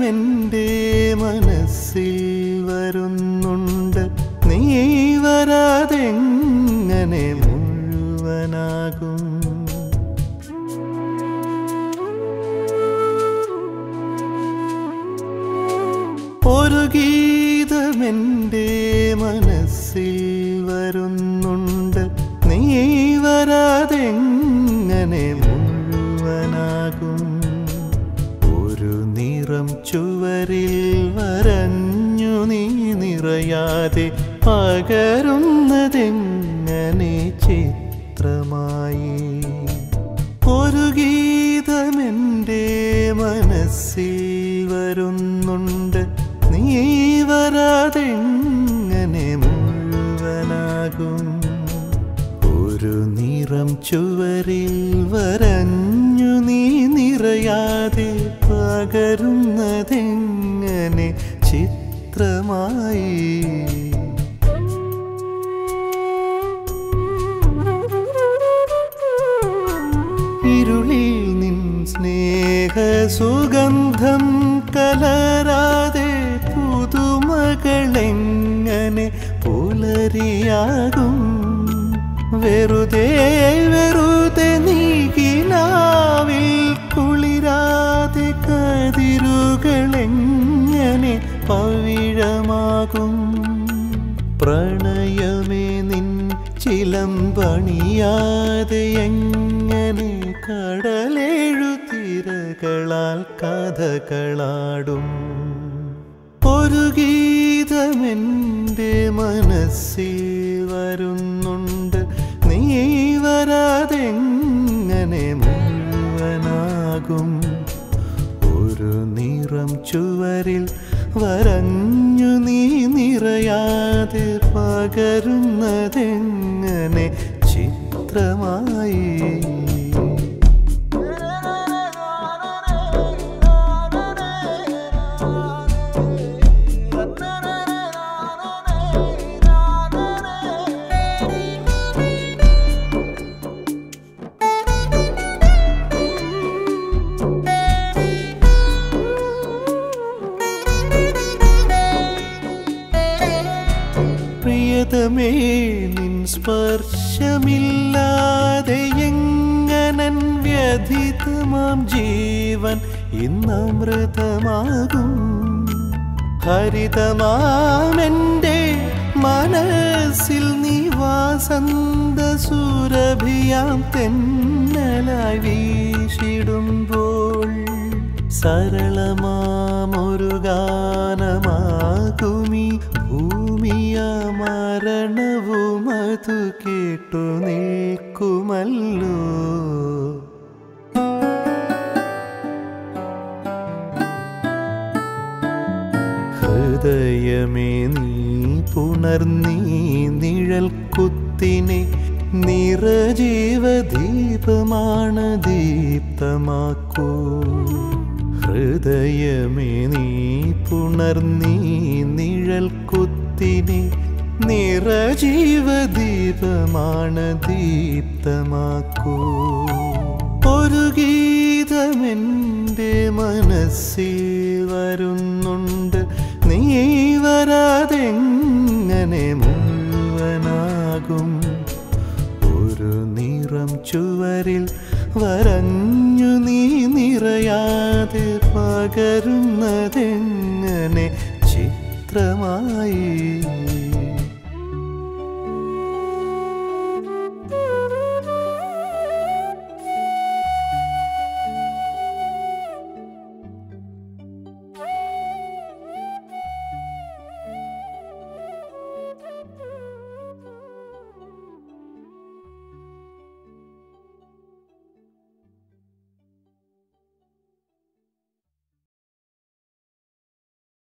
ഗീതമെൻ്റെ മനസ്സിൽ വരുന്നുണ്ട് നീ വരാതെങ്ങനെ മുഴുവനാകും ഒരു ഗീതമെൻ്റെ മനസ്സിൽ വരുന്നുണ്ട് നീ വരാതെങ്ങനെ മുഴുവനാകും ഒരു നിറം ചുവരിൽ വരഞ്ഞു നീ നിറയാതെ പകരുന്നതെങ്ങനെ ചിത്രമായി ഒരു ഗീതമെൻ്റെ മനസ്സിൽ വരുന്നുണ്ട് നീ വരാതെങ്ങനെ മുഴുവനാകും ഒരു നിറം ചുവരിൽ വരഞ്ഞു നീ നിറയാതെ പകരുന്നതെങ്ങനെ ചിത്രമായി ഇരുളിൽ നിൻ സ്നേഹസുഗന്ധം കലരാതെ പുതുമകളെങ്ങനെ പുലരിയാകും വെറുതെ വെറുതെ നീകിനാവിൽ കുളിരാതെ കതിരുകളെങ്ങനെ പവിഴമാകും പ്രണയമേ നിൻ ചിലമ്പണിയാതെ എങ്ങനെ കടലേഴു തിരകളാൽ കഥകളാടും ഒരു ഗീതമെൻ്റെ മനസ്സിൽ വരുന്നുണ്ട് നീ വരാതെങ്ങനെ മുഴുവനാകും ഒരു നിറം ചുവരിൽ വരഞ്ഞു നീ നിറയാതെ പകരുന്നതെങ്ങനെ ചിത്രമായി പ്രിയതമേ നിൻ സ്പർശമില്ലാതെ എങ്ങനൻ വ്യഥിതമാം ജീവൻ ഇന്നമൃതമാകും ഹരിതമാമെൻ്റെ മനസ്സിൽ നീ വാസന്ത സുരഭിയാം തെന്നലായി വീശിടുമ്പോൾ സരളമാമൊരു ഗാനമാകുമി ഭൂമിയ മരണവും അതു കേട്ടു നിൽക്കുമല്ലോ ഹൃദയമേ നീ പുണർന്നീ നിഴൽ കുത്തിനെ നിറജീവദീപമാണ് ദീപ്തമാക്കൂ ഹൃദയമേ നീ പുണർന്നീ നിഴൽ കുത്തിനെ നിറജീവദീപമാണ് ദീപ്തമാക്കൂ ഒരു ഗീതമെൻ്റെ മനസ്സിൽ വരുന്നുണ്ട് നീ വരാതെങ്ങനെ